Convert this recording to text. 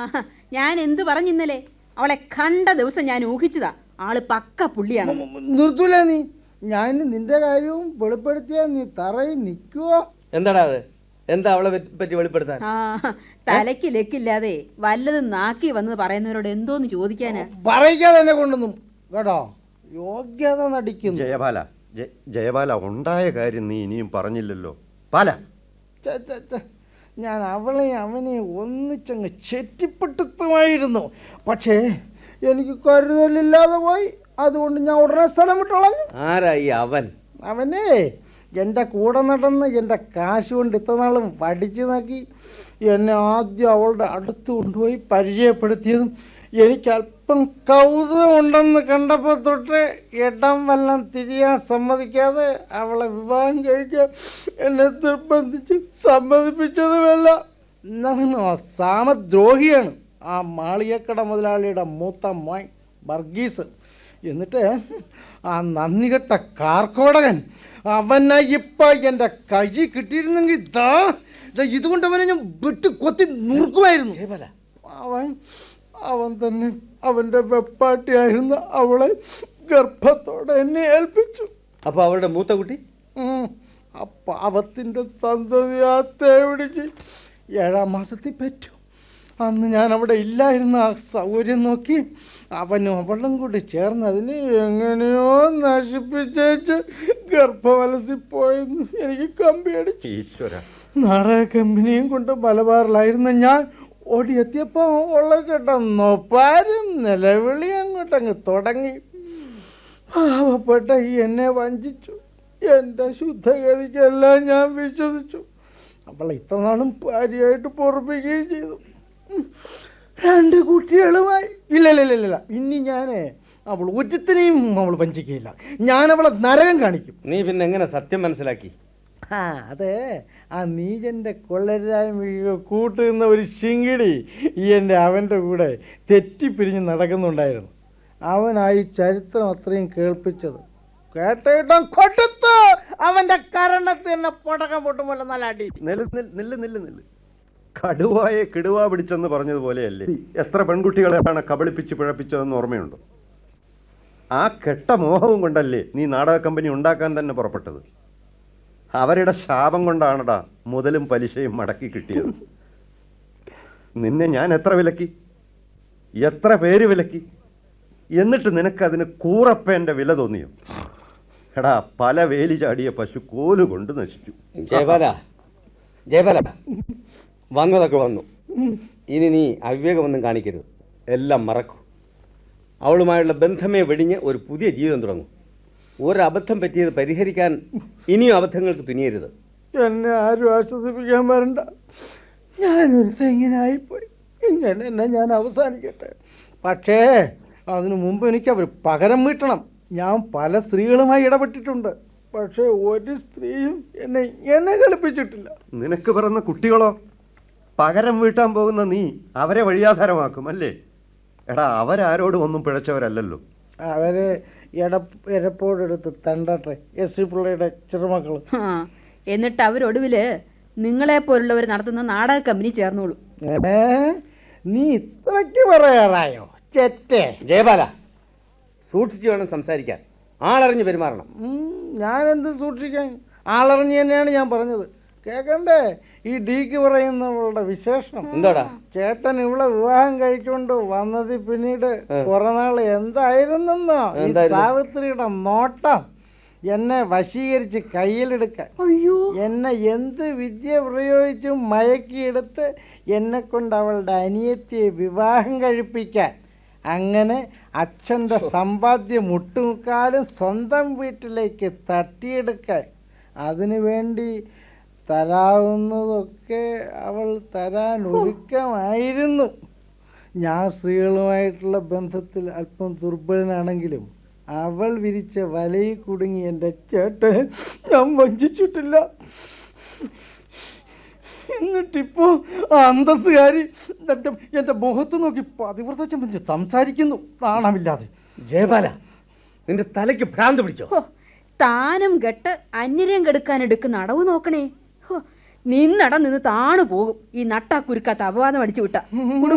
ഞാൻ എന്തു പറഞ്ഞിന്നലെ അവളെ കണ്ട ദിവസം ഞാൻ ഊഹിച്ചതാ ആള് പക്ക പുള്ളിയാണ് നിർത്തൂല നീ ഞാൻ നിന്റെ കാര്യവും വെളിപ്പെടുത്തിയാ നീ തറയിൽ നിൽക്കുവോ എന്താടാ അത് എന്താ അവളെ പറ്റി- പറ്റി വെളിപ്പെടുത്താൻ ആ തലയ്ക്ക് ലെക്കില്ലാതെ വല്ലതും നാക്കി വന്ന് പറയുന്നവരോട് എന്തോന്ന് ചോദിക്കാനാ പറയിക്കാതെ എന്നെ കൊണ്ടൊന്നും കേട്ടോ യോഗ്യത നടിക്കുന്നു ജയബാല ജയ- ജയബാല ഉണ്ടായ കാര്യം നീ ഇനിയും പറഞ്ഞില്ലല്ലോ പാല ഛെ, ഛെ, ഛെ. ഞാൻ അവളെയും അവനെയും ഒന്നിച്ചങ്ങ് ചെറ്റിപ്പെട്ടുത്തുമായിരുന്നു പക്ഷേ എനിക്ക് കരുതലില്ലാതെ പോയി അതുകൊണ്ട് ഞാൻ ഉടനെ സ്ഥലം വിട്ടോളാം ആരാ ഈ അവൻ അവനെ എൻ്റെ കൂടെ നടന്ന് എൻ്റെ കാശ് കൊണ്ട് ഇത്ര നാളും പഠിച്ചു നോക്കി എന്നെ ആദ്യം അവളുടെ അടുത്ത് കൊണ്ടുപോയി പരിചയപ്പെടുത്തിയതും എനിക്ക് അല്പം കൗതുകമുണ്ടെന്ന് കണ്ടപ്പോൾ തൊട്ട് ഇടം വല്ലം തിരിയാൻ സമ്മതിക്കാതെ അവളെ വിവാഹം കഴിക്കാൻ എന്നെ നിർബന്ധിച്ച് സമ്മതിപ്പിച്ചതുമല്ല എന്നാണ് സാമദ്രോഹിയാണ് ആ മാളികക്കട മുതലാളിയുടെ മൂത്ത മോൻ വർഗീസ് എന്നിട്ട് ആ നന്ദികെട്ട കാർക്കോടകൻ അവനെ ഇപ്പൊ എൻ്റെ കൈ കിട്ടിയിരുന്നെങ്കിൽ ഇതാ ദാ ഇതുകൊണ്ട് അവനെ ഞാൻ വിട്ട് കൊത്തി നുറുക്കുമായിരുന്നു അവൻ അവൻ തന്നെ അവൻ്റെ വെപ്പാട്ടിയായിരുന്ന അവളെ ഗർഭത്തോടെ എന്നെ ഏൽപ്പിച്ചു അപ്പൊ അവളുടെ മൂത്ത കുട്ടി ഉം. ആ പാവത്തിൻ്റെ സന്തതിയാ തേവിടിച്ച് ഏഴാം മാസത്തിൽ പറ്റു അന്ന് ഞാൻ അവിടെ ഇല്ലായിരുന്ന ആ സൗകര്യം നോക്കി അവനും അവളും കൂടി ചേർന്ന് അതിനെ എങ്ങനെയോ നശിപ്പിച്ചേച്ച് ഗർഭവലസിൽ പോയെന്ന് എനിക്ക് കമ്പിയടിച്ചു ഈശ്വര നാടക കമ്പനിയും കൊണ്ട് മലബാറിലായിരുന്ന ഞാൻ ഓടിയെത്തിയപ്പോൾ ഉള്ള കേട്ട നൊപ്പാരും നിലവിളി അങ്ങോട്ടങ്ങ് തുടങ്ങി പാവപ്പെട്ട ഈ എന്നെ വഞ്ചിച്ചു എൻ്റെ ശുദ്ധഗതിക്കെല്ലാം ഞാൻ വിശ്വസിച്ചു അവളെ ഇത്ര നാളും ഭാര്യയായിട്ട് പൊറപ്പിക്കുകയും ചെയ്തു ഉം. രണ്ട് കുട്ടികളുമായി ഇല്ല ഇല്ല ഇല്ല ഇല്ല ഇനി ഞാൻ അവൾ ഒറ്റത്തിനെയും അവൾ വഞ്ചിക്കുകയില്ല ഞാൻ അവളെ നരകം കാണിക്കും നീ പിന്നെ എങ്ങനെ സത്യം മനസ്സിലാക്കി ആ അതെ ആ നീജന്റെ കൊള്ളരായ്മ കൂട്ടുന്ന ഒരു ശിങ്കിടി ഈ എൻ്റെ അവൻ്റെ കൂടെ തെറ്റിപ്പിരിഞ്ഞ് നടക്കുന്നുണ്ടായിരുന്നു അവനായി ചരിത്രം അത്രയും കേൾപ്പിച്ചത് കേട്ടിട്ടും കൊടുത്തു അവന്റെ കരണത്തിൽ എന്നെ പൊടക്കം പൊട്ടുമ്പോൾ നല്ല അടി നില്ല് നില്ല് നില്ല് നില്ല് നില്ല് കടുവായെ കിടുവ പിടിച്ചെന്ന് പറഞ്ഞതുപോലെയല്ലേ എത്ര പെൺകുട്ടികളെയാണ് കബളിപ്പിച്ച് പിഴപ്പിച്ചതെന്ന് ഓർമ്മയുണ്ടോ ആ കെട്ട മോഹവും കൊണ്ടല്ലേ നീ നാടക കമ്പനി ഉണ്ടാക്കാൻ തന്നെ പുറപ്പെട്ടത് അവരുടെ ശാപം കൊണ്ടാണടാ മുതലും പലിശയും മടക്കി കിട്ടിയത് നിന്നെ ഞാൻ എത്ര വിലക്കി എത്ര പേര് വിലക്കി എന്നിട്ട് നിനക്കതിന് കൂറപ്പേന്റെ വില തോന്നിയോ എടാ പല വേലി ചാടിയ പശു കോല് കൊണ്ട് നശിച്ചു ജയബാല ജയബാല വന്നതൊക്കെ വന്നു ഇനി നീ അവിവേകമൊന്നും കാണിക്കരുത് എല്ലാം മറക്കൂ അവളുമായുള്ള ബന്ധമേ വെടിഞ്ഞ് ഒരു പുതിയ ജീവിതം തുടങ്ങും ഒരബദ്ധം പറ്റിയത് പരിഹരിക്കാൻ ഇനിയും അബദ്ധങ്ങൾക്ക് തുനിയരുത് എന്നെ ആരും ആശ്വസിപ്പിക്കാൻ വരണ്ട ഞാനൊരു തെങ്ങിനായിപ്പോയി ഇങ്ങനെ എന്നെ ഞാൻ അവസാനിക്കട്ടെ പക്ഷേ അതിനു മുമ്പ് എനിക്ക് അവർ പകരം വീട്ടണം ഞാൻ പല സ്ത്രീകളുമായി ഇടപെട്ടിട്ടുണ്ട് പക്ഷേ ഒരു സ്ത്രീയും എന്നെ എന്നെ കളിപ്പിച്ചിട്ടില്ല നിനക്ക് പിറന്ന കുട്ടികളോ പകരം വീട്ടാൻ പോകുന്ന നീ അവരെ വഴിയാധാരമാക്കും അല്ലേ എടാ അവരാരോടും ഒന്നും പിഴച്ചവരല്ലല്ലോ അവരെ എട എരപ്പോടെടുത്ത് തണ്ടട്ടെ എസ് സി പിള്ളയുടെ ചെറുമക്കൾ ആ, എന്നിട്ട് അവരൊടുവില് നിങ്ങളെ പോലുള്ളവർ നടത്തുന്ന നാടക കമ്പനി ചേർന്നോളൂ ഏ നീ ഇത്രയ്ക്ക് പറയാറായോ ചെറ്റേ ജയബാല സൂക്ഷിച്ചു വേണം സംസാരിക്കാൻ ആളറിഞ്ഞ് പെരുമാറണം ഉം, ഞാനെന്ത് സൂക്ഷിക്കാൻ ആളറിഞ്ഞ് തന്നെയാണ് ഞാൻ പറഞ്ഞത് കേക്കണ്ടേ ഈ ഡീക്ക് പറയുന്നവളുടെ വിശേഷം എന്താടാ ചേട്ടൻ ഇവിടെ വിവാഹം കഴിച്ചുകൊണ്ട് വന്നത് പിന്നീട് ആ. കുറെ നാള് എന്തായിരുന്നെന്നോ ഈ എന്തായിരുന്നു? സാവിത്രിയുടെ നോട്ടം എന്നെ വശീകരിച്ച് കയ്യിലെടുക്കാൻ അയ്യോ എന്നെ എന്ത് വിദ്യ പ്രയോഗിച്ചും മയക്കിയെടുത്ത് എന്നെ കൊണ്ട് അവളുടെ അനിയത്തിയെ വിവാഹം കഴിപ്പിക്കാൻ അങ്ങനെ അച്ഛൻ്റെ സമ്പാദ്യം മുട്ടുമുക്കാലും സ്വന്തം വീട്ടിലേക്ക് തട്ടിയെടുക്കാൻ അതിനു വേണ്ടി തരാവുന്നതൊക്കെ അവൾ തരാൻ ഒരുക്കമായിരുന്നു ഞാൻ സ്ത്രീകളുമായിട്ടുള്ള ബന്ധത്തിൽ അല്പം ദുർബലനാണെങ്കിലും അവൾ വിരിച്ച വലയിൽ കുടുങ്ങി എൻ്റെ ചേട്ടൻ ഞാൻ വഞ്ചിച്ചിട്ടില്ല എന്നിട്ടിപ്പോ ആ അന്തസ്സുകാരി എൻ്റെ എൻ്റെ മുഖത്ത് നോക്കി പതിവ്രത ചമഞ്ഞ് സംസാരിക്കുന്നു നാണമില്ലാതെ ജയബാല നിന്റെ തലയ്ക്ക് ഭ്രാന്ത് പിടിച്ചോ ഹോ, താനും കെട്ട് അന്യരം കെടുക്കാൻ എടുക്കുന്ന അടവ് നോക്കണേ ഹോ, നിന്നട നിന്ന് താണു പോകും ഈ നട്ടാക്കുരുക്കാത്ത അപവാദം അടിച്ചു വിട്ട